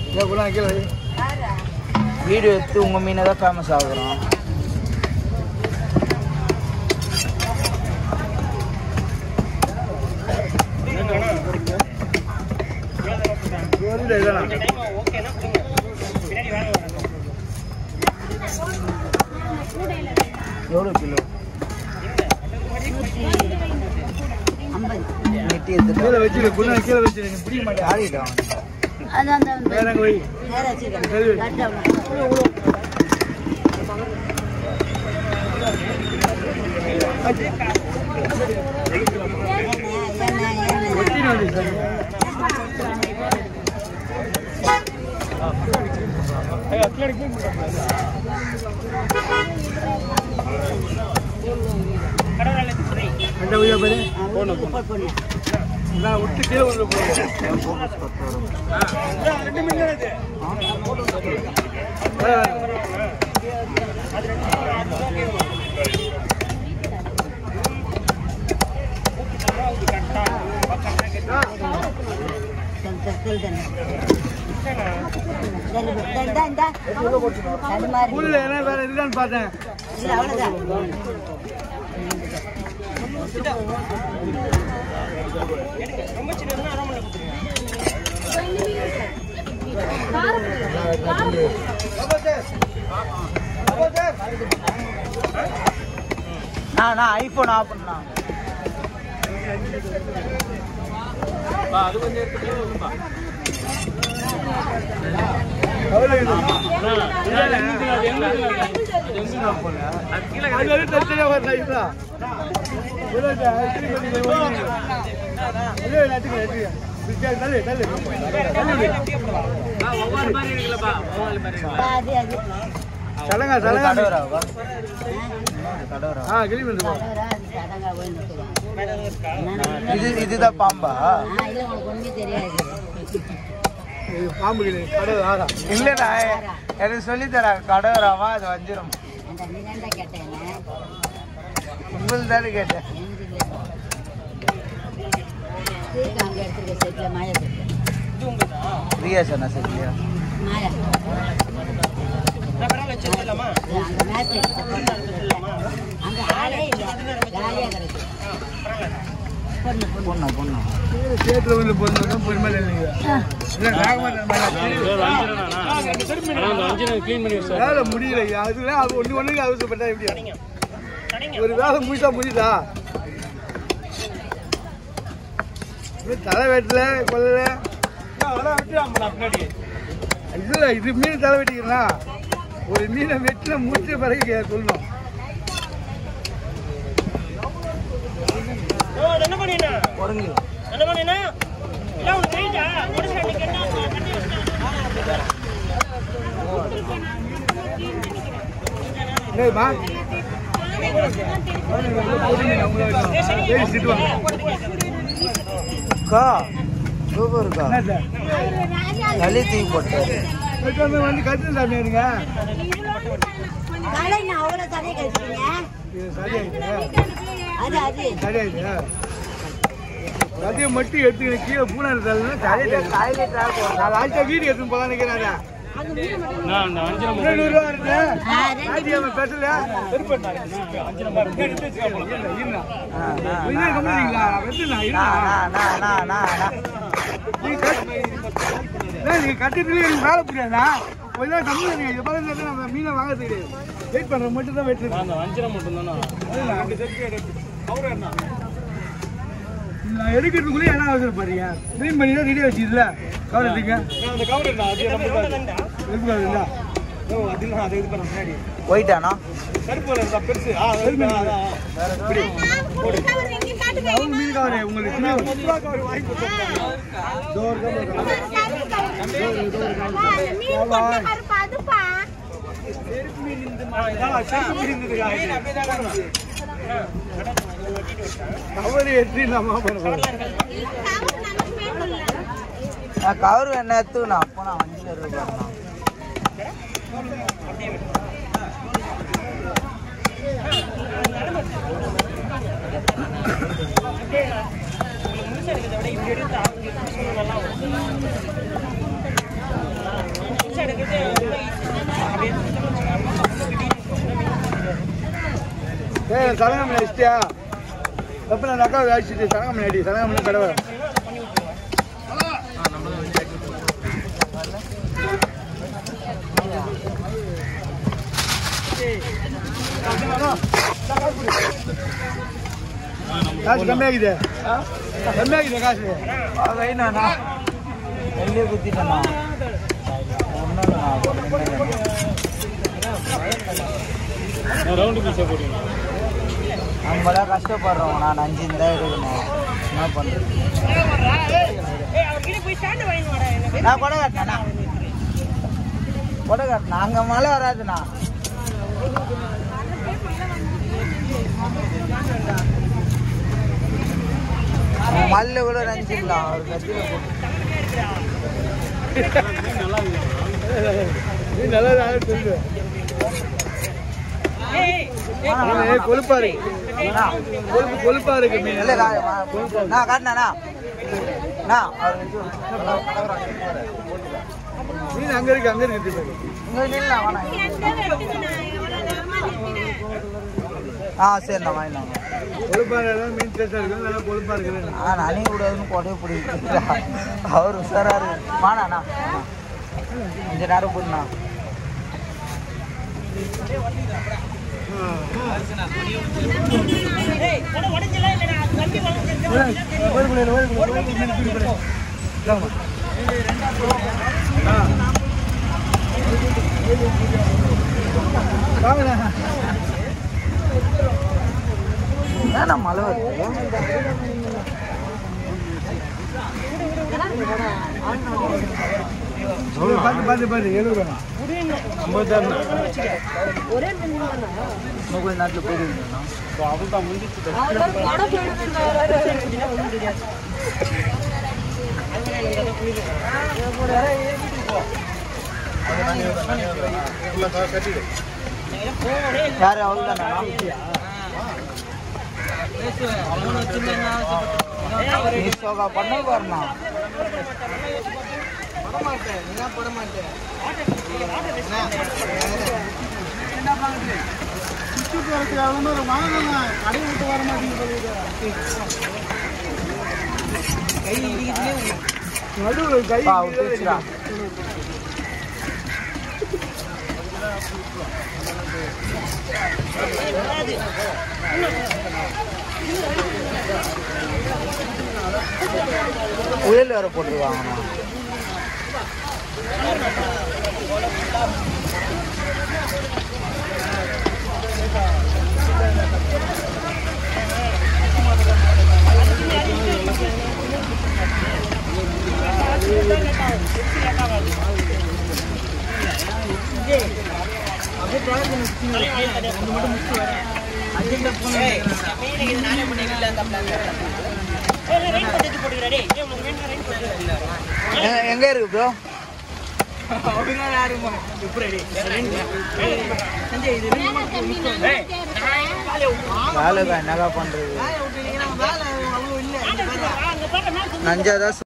Video எடுத்து உங்கள் மீனை தான் ஃபேமஸ் ஆகுறோம் எவ்வளோ கிலோ நெட்டி எடுத்துட்டு கீழே வச்சிரு குணா கீழே வச்சிரு நீ பிடிக்க மாட்டேன் ஆடிட்டான் அதான் அந்த வேற எங்க வை நேரா வச்சிருக்கேன் கரெக்டாக ஒட்டினு வந்து சார் அந்த வழியா பாரு நான் விட்டு கீழே வந்து போறேன் ரெண்டு மணி உள்ள என்ன வேற இதுதான் பார்த்தேன் நான் நான் ஐஃபோன் ஆஃப் பண்ணா அது வரைக்கும் தனித்தனியா வரல, இதுதான். இவ்வளவு தான், திருப்பி பண்ணி போய் ஓடிங்க. இதே நட்டுங்க, நட்டுங்க. பிச்சை, தள்ளு, தள்ளு. தள்ளு விடு. சலங்கா, சலங்கா. கடவராவா கடவரா ஆ, கிளி வந்து போ. இது இதுதான் பாம்பா தெரியாது இது பாம்பு கிளி, கடவுள் ஆறா. இல்லடா எனக்கு சொல்லி தர கடவராமா அது வஞ்சிரம் அந்த நீதான் கேட்டேன் உங்களுக்கு தானே கேட்டேன் தீர்க்க அங்கே எடுத்துருக்க செட்டில் மாயா செட்டில் பிரியா சொன்னா சரியா மாயா அங்கே மேட்ச் அங்கே ஆளே இல்லை காலியாக கிடக்கு பொண்ணு பொண்ணு பொண்ணா பொண்ணா சேத்துல வந்து பொருந்ததும் பொறுமையா நில்லுங்க. இல்ல, நாகமாட்டம் மேல. வேலை முடியல அதுல அது ஒண்ணு ஒண்ணுக்கு அவசரப்பட்டா எப்படி ஒரு வேலை முடிச்சா முடியுதா இது தலை வெட்டல கொல்லல இதுல இது மீன் தலை வெட்டிக்கலாம் ஒரு மீனை வெட்டில முடிச்ச பிறகு கே- சொல்லணும் குரங்கு என்னதுமா திட்டுவாங்க அக்கா சூப்பர் இருக்கா என்ன களி தூக்கி போட்டாரு சார் வந்து கட்டு சாமியாருங்க தலை நான் அவ்வளோ தலையை கழிச்சிங்க இது சரியாயிட்டு அது அது சரியாயிட்டு கதையை மட்டும் எடுத்துக்கிட்டு கீழே பூனை தள்ளுனா சரியாயிட்டு நான் லாஸ்ட்டாக வீடு எடுத்துன்னு போகலாம் நினைக்கிறாரு நூறுரூவா இருக்கு ஆ, ரெண்டு ஆச்சி அவன் பேசல ஆ, ஆ, என்ன கம்பெனிங்களா வெட்டுனா நா, நா, நா, நா, நா, நா. நீங்க கட்டத்துலயே எனக்கு வேலை புரியாதா கொஞ்ச நேரம் கம்மி பண்ணுங்க இது பாருங்க நம்ம மீனை வாங்குறது கிடையாது வெயிட் பண்ற மட்டும் தான் வெயிட் நான் எடுக்கிறதுக்குள்ளே என்ன அவசரம் பாருங்க க்ளீன் பண்ணி தான் ரெடி வச்சிருல கவர் எடுத்துங்க எடுக்கூடாதுல்ல போயிட்டானா அவங்க மீன் கவர் உங்களுக்கு சின்ன வாங்கி கொடுத்தாங்க கவர் எடுத்து நம்ம பண்ணுறோம் நான் கவர் என்ன எடுத்துக்கணா அப்போ நான் அஞ்சு ரூபாய் சலங்கம் அடிச்சிட்டியா எப்ப நான் அக்கா அடிச்சிட்டு சலங்கம் அடி சலங்கம் கடவை காசு கம்மியாகுது கம்மியாகுது காசு வைண்ணா வெளியே குத்திட்டேண்ணா ரவுண்டு பீஸா போடுங்க நம்மளாம் கஷ்டப்படுறோம் நான் அஞ்சு தான் இருக்கணும் என்ன பண்ணுறது நான் கொடை காட்டினா கொடை காட்டினா அங்கே மழை வராதுண்ணா மல்ல கூட நினச்சிடலாம் ஒரு கத்தியில் போட்டு நீ நல்லா சொல்லு ஏய், கொழுப்பா இருக்கு அண்ணா, கொழுப்பு கொழுப்பா இருக்கு மீன் இல்லை கா- நான் காட்டினேண்ணா அண்ணா அவர் வச்சு மீன் அங்க இருக்கு அங்க இருக்கு பாரு. இங்கே நில்லாம் வேணாம் ஆ சரிண்ணா வாங்கினாங்க கொழுப்பா இருந்தாலும் மீன் டேஸ்டா இருக்கு நல்லா கொழுப்பா இருக்குது ஆ நானே விடாதுன்னு கொடையை பிடிக்கிறா அவர் உஷாரா இருக்கு வாணாண்ணா கொஞ்ச நேரம் போடுண்ணா வாங்கண்ணா ஏன்னா மழை வருது பார்த்து பார்த்து பார்த்து எழுபது ஐம்பத்தாறு இன்னும் கொஞ்ச நேரத்தில் போயிருந்தேண்ணா அதுதான் முடிஞ்சிச்சு யாரு அவள் தானா நீ சோகா பண்ண பாருண்ணா நடுவில் கை பா விட்டு வச்சுடா புயல் வேற போட்டுருவாங்கண்ணா எங்க- எங்க இருக்கு ப்ரோ வேலைக்கா என்னக்கா பண்றது நஞ்சாதான்